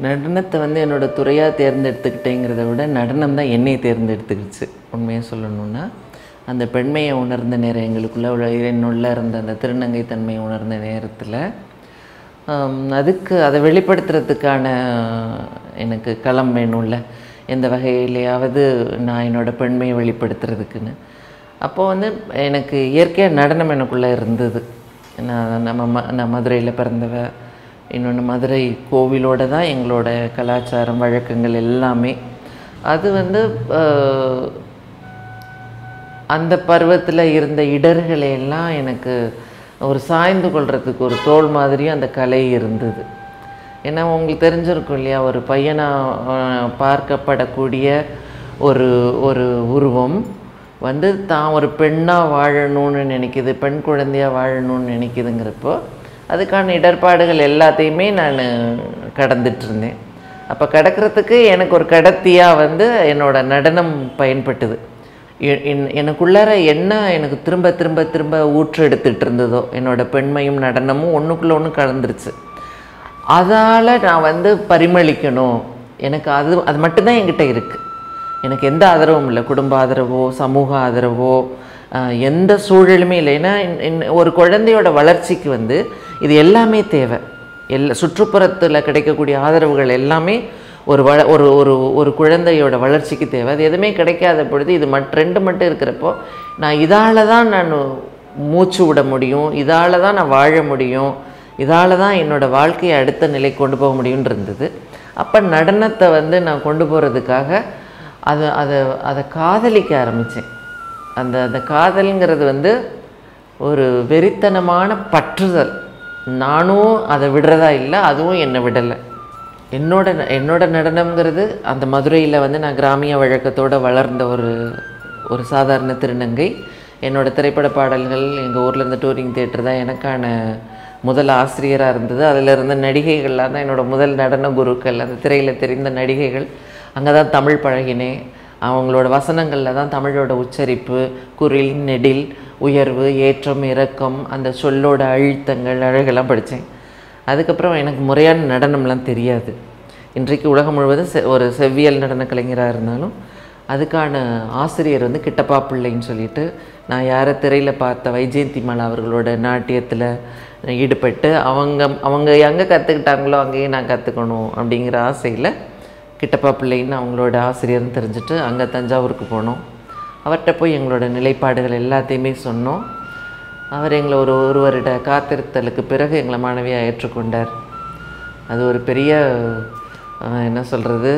நடனத்தை வந்து என்னோட துறையாக தேர்ந்தெடுத்துக்கிட்டேங்கிறத விட நடனம் தான் என்னை தேர்ந்தெடுத்துக்கிச்சு உண்மையாக சொல்லணும்னா அந்த பெண்மையை உணர்ந்த நேரம் எங்களுக்குள்ளே உள்ள என்னுள்ள இருந்த அந்த திருநங்கை தன்மையை உணர்ந்த நேரத்தில் ஆம், அதுக்கு அதை வெளிப்படுத்துறதுக்கான எனக்கு களம் வேணும்ல எந்த வகையிலையாவது நான் என்னோடய பெண்மையை வெளிப்படுத்துறதுக்குன்னு அப்போது வந்து எனக்கு இயற்கையாக நடனம் எனக்குள்ளே இருந்தது நான் நம்ம ம நான் மதுரையில் பிறந்தவ இன்னொன்று மதுரை கோவிலோட தான் எங்களோட கலாச்சாரம் வழக்கங்கள் எல்லாமே அது வந்து ஆஹ், அந்த பருவத்தில் இருந்த இடர்களை எல்லாம் எனக்கு ஒரு சாய்ந்து கொள்றதுக்கு ஒரு தோல் மாதிரியும் அந்த கலை இருந்தது ஏன்னா உங்களுக்கு தெரிஞ்சிருக்கும் இல்லையா ஒரு பையனா அஹ், பார்க்கப்படக்கூடிய ஒரு ஒரு உருவம் வந்து தான் ஒரு பெண்ணாக வாழணும்னு நினைக்குது பெண் குழந்தையாக வாழணும்னு நினைக்குதுங்கிறப்போ அதுக்கான இடர்பாடுகள் எல்லாத்தையுமே நான் கடந்துட்டு இருந்தேன் அப்போ கடக்கிறதுக்கு எனக்கு ஒரு கடத்தியாக வந்து என்னோட நடனம் பயன்பட்டது எ- என்- எனக்குள்ளார என்ன எனக்கு திரும்ப திரும்ப திரும்ப ஊற்று எடுத்துட்டு இருந்ததோ என்னோட பெண்மையும் நடனமும் ஒன்றுக்குள்ள ஒன்று கலந்துருச்சு அதால் நான் வந்து பரிமளிக்கணும் எனக்கு அது அது மட்டும்தான் என்கிட்ட இருக்குது எனக்கு எந்த ஆதரவும் இல்லை குடும்ப ஆதரவோ சமூக ஆதரவோ ஆஹ், எந்த சூழலுமே இல்லை ஏன்னா இன்- இன்- ஒரு குழந்தையோட வளர்ச்சிக்கு வந்து இது எல்லாமே தேவை எல்லா சுற்றுப்புறத்தில் கிடைக்கக்கூடிய ஆதரவுகள் எல்லாமே ஒரு வள ஒரு ஒரு ஒரு குழந்தையோட வளர்ச்சிக்கு தேவை அது எதுவுமே கிடைக்காத பொழுது இது மட் ரெண்டு மட்டும் இருக்கிறப்போ நான் இதால் தான் நான் மூச்சு விட முடியும் இதால் தான் நான் வாழ முடியும் இதால் தான் என்னோடய வாழ்க்கையை அடுத்த நிலை கொண்டு போக முடியும்னு இருந்தது அப்போ நடனத்தை வந்து நான் கொண்டு போகிறதுக்காக அதை அதை அதை காதலிக்க ஆரம்பித்தேன் அந்த அந்த காதல்ங்கிறது வந்து ஒரு வெறித்தனமான பற்றுதல் நானும் அதை விடுறதா இல்லை அதுவும் என்னை விடலை என்னோட ந- என்னோட நடனம்ங்கிறது அந்த மதுரையில் வந்து நான் கிராமிய வழக்கத்தோட வளர்ந்த ஒரு ஒரு சாதாரண திருநங்கை என்னோட திரைப்பட பாடல்கள் எங்கள் ஊரில் இருந்த டூரிங் தியேட்டர் தான் எனக்கான முதல் ஆசிரியராக இருந்தது அதில் இருந்த நடிகைகள்லாம் தான் என்னோட முதல் நடன குருக்கள் அந்த திரையில் தெரிந்த நடிகைகள் அங்கே தான் தமிழ் பழகினேன் அவங்களோட வசனங்களில் தான் தமிழோட உச்சரிப்பு குரில் நெடில் உயர்வு ஏற்றம் இறக்கம் அந்த சொல்லோட அழுத்தங்கள் அழகெல்லாம் படித்தேன் அதுக்கப்புறம் எனக்கு முறையான நடனம்லாம் தெரியாது இன்றைக்கு உலகம் முழுவதும் செ- ஒரு செவ்வியல் நடன கலைஞராக இருந்தாலும் அதுக்கான ஆசிரியர் வந்து கிட்டப்பா பிள்ளைன்னு சொல்லிட்டு நான் யாரை திரையில் பார்த்த வைஜெயந்தி மாலா அவர்களோட நாட்டியத்தில் ஈடுபட்டு அவங்க அவங்க எங்கே கற்றுக்கிட்டாங்களோ அங்கேயே நான் கற்றுக்கணும் அப்படிங்கிற ஆசையில் கிட்டப்பா பிள்ளைன்னு அவங்களோட ஆசிரியர்னு தெரிஞ்சுட்டு அங்கே தஞ்சாவூருக்கு போனோம் அவர்கிட்ட போய் எங்களோட நிலைப்பாடுகள் எல்லாத்தையுமே சொன்னோம் அவர் எங்களை ஒரு ஒரு வருட காத்திருத்தலுக்கு பிறகு எங்களை மாணவியாக ஏற்றுக்கொண்டார் அது ஒரு பெரிய அஹ், என்ன சொல்கிறது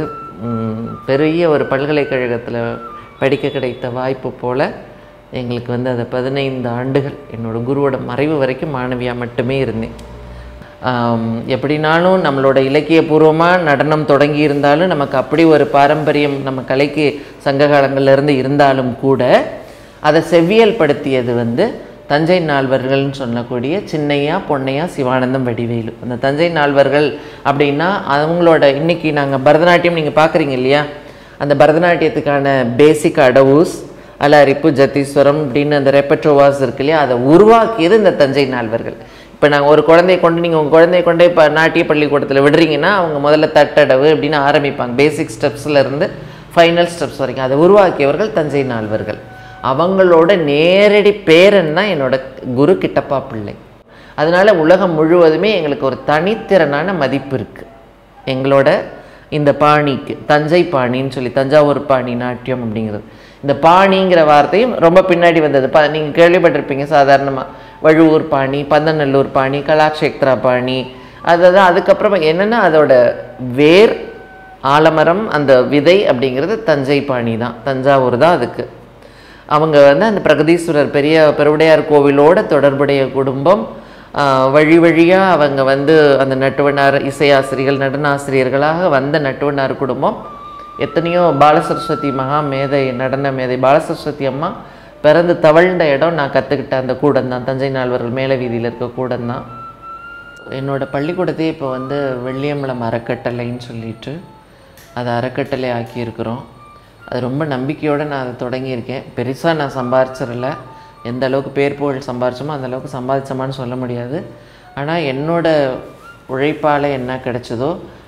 பெரிய ஒரு பல்கலைக்கழகத்தில் படிக்க கிடைத்த வாய்ப்பு போல் எங்களுக்கு வந்து அதை பதினைந்து ஆண்டுகள் என்னோட குருவோட மறைவு வரைக்கும் மாணவியாக மட்டுமே இருந்தேன் ஆம், எப்படினாலும் நம்மளோட இலக்கியபூர்வமாக நடனம் தொடங்கி இருந்தாலும் நமக்கு அப்படி ஒரு பாரம்பரியம் நம்ம கலைக்கு சங்க காலங்கள்ல இருந்து இருந்தாலும் கூட அதை செவ்வியல் படுத்தியது வந்து தஞ்சை நால்வர்கள்னு சொல்லக்கூடிய சின்னையா பொன்னையா சிவானந்தம் வடிவேலு அந்த தஞ்சை நால்வர்கள் அப்படின்னா அவங்களோட இன்னைக்கு நாங்கள் பரதநாட்டியம் நீங்கள் பார்க்குறீங்க இல்லையா அந்த பரதநாட்டியத்துக்கான பேசிக் அடவுஸ் அலாரிப்பு ஜத்தீஸ்வரம் அப்படின்னு அந்த ரெப்பட்ரோவாஸ் இருக்கு இல்லையா அதை உருவாக்கியது இந்த தஞ்சை நால்வர்கள் இப்போ நாங்கள் ஒரு குழந்தைய கொண்டு நீங்கள் உங்கள் குழந்தைய கொண்டு இப்போ நாட்டிய பள்ளிக்கூடத்தில் விடுறீங்கன்னா அவங்க முதல்ல தட்டடவு அப்படின்னு ஆரம்பிப்பாங்க பேசிக் ஸ்டெப்ஸில் இருந்து ஃபைனல் ஸ்டெப்ஸ் வரைக்கும் அதை உருவாக்கியவர்கள் தஞ்சை நால்வர்கள் அவங்களோட நேரடி பேரன் தான் என்னோட குரு கிட்டப்பா பிள்ளை அதனால உலகம் முழுவதுமே எங்களுக்கு ஒரு தனித்திறனான மதிப்பு இருக்குது எங்களோட இந்த பாணிக்கு தஞ்சை பாணின்னு சொல்லி தஞ்சாவூர் பாணி நாட்டியம் அப்படிங்கிறது இந்த பாணிங்கிற வார்த்தையும் ரொம்ப பின்னாடி வந்தது ப நீங்கள் கேள்விப்பட்டிருப்பீங்க சாதாரணமாக வழுவூர் பாணி பந்தநல்லூர் பாணி கலாக்ஷேத்ரா பாணி அதுதான் அதுக்கப்புறம் என்னென்னா அதோட வேர் ஆலமரம் அந்த விதை அப்படிங்கிறது தஞ்சை பாணி தான் தஞ்சாவூர் தான் அதுக்கு அவங்க வந்து அந்த பிரகதீஸ்வரர் பெரிய பெருவுடையார் கோவிலோட தொடர்புடைய குடும்பம் ஆஹ் வழி வழியாக அவங்க வந்து அந்த நட்டுவனார் இசையாசிரியர்கள் நடனாசிரியர்களாக வந்த நட்டுவனார் குடும்பம் எத்தனையோ பாலசரஸ்வதி மகா மேதை நடன மேதை பாலசரஸ்வதி அம்மா பிறந்து தவழ்ந்த இடம் நான் கற்றுக்கிட்ட அந்த கூடம் தான் தஞ்சை நால்வர்கள் மேல வீதியில் இருக்க கூடம் தான் என்னோட பள்ளிக்கூடத்தையே இப்போ வந்து வெள்ளியம்பலம் அறக்கட்டளைன்னு சொல்லிட்டு அதை அறக்கட்டளை ஆக்கியிருக்கிறோம் அது ரொம்ப நம்பிக்கையோடு நான் அதை தொடங்கியிருக்கேன் பெருசாக நான் சம்பாரிச்சிடல எந்த அளவுக்கு பேர் புகழ் சம்பாரிச்சோமோ அந்த அளவுக்கு சம்பாதிச்சோமான்னு சொல்ல முடியாது ஆனால் என்னோட உழைப்பால் என்ன கிடைச்சதோ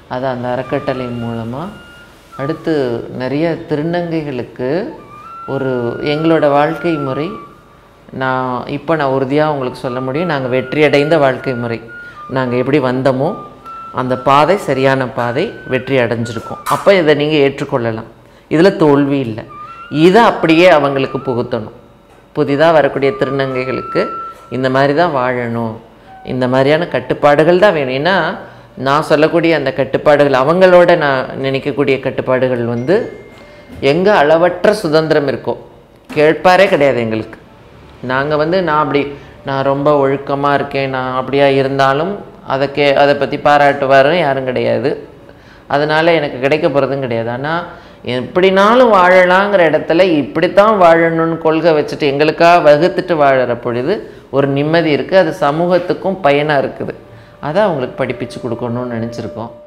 அதை அந்த அறக்கட்டளை மூலமாக அடுத்து நிறைய திருநங்கைகளுக்கு ஒரு எங்களோட வாழ்க்கை முறை நான் இப்போ நான் உறுதியாக உங்களுக்கு சொல்ல முடியும் நாங்கள் வெற்றியடைந்த வாழ்க்கை முறை நாங்கள் எப்படி வந்தோமோ அந்த பாதை சரியான பாதை வெற்றி அடைஞ்சிருக்கோம் அப்போ இதை நீங்கள் ஏற்றுக்கொள்ளலாம் இதில் தோல்வி இல்லை இதை அப்படியே அவங்களுக்கு புகுத்தணும் புதிதாக வரக்கூடிய திருநங்கைகளுக்கு இந்த மாதிரி தான் வாழணும் இந்த மாதிரியான கட்டுப்பாடுகள் தான் வேணும் ஏன்னா நான் சொல்லக்கூடிய அந்த கட்டுப்பாடுகள் அவங்களோட நான் நினைக்கக்கூடிய கட்டுப்பாடுகள் வந்து எங்கே அளவற்ற சுதந்திரம் இருக்கோ கேட்பாரே கிடையாது எங்களுக்கு நாங்கள் வந்து நான் அப்படி நான் ரொம்ப ஒழுக்கமாக இருக்கேன் நான் அப்படியா இருந்தாலும் அதை கே அதை பற்றி பாராட்டுவாரும் யாரும் கிடையாது அதனால் எனக்கு கிடைக்க போகிறதும் கிடையாது ஆனால் எப்படினாலும் வாழலாங்கிற இடத்துல இப்படித்தான் வாழணும்னு கொள்கை வச்சுட்டு எங்களுக்காக வகுத்துட்டு வாழற பொழுது ஒரு நிம்மதி இருக்குது அது சமூகத்துக்கும் பயனாக இருக்குது அதை அவங்களுக்கு படிப்பிச்சு கொடுக்கணும்னு நினச்சிருக்கோம்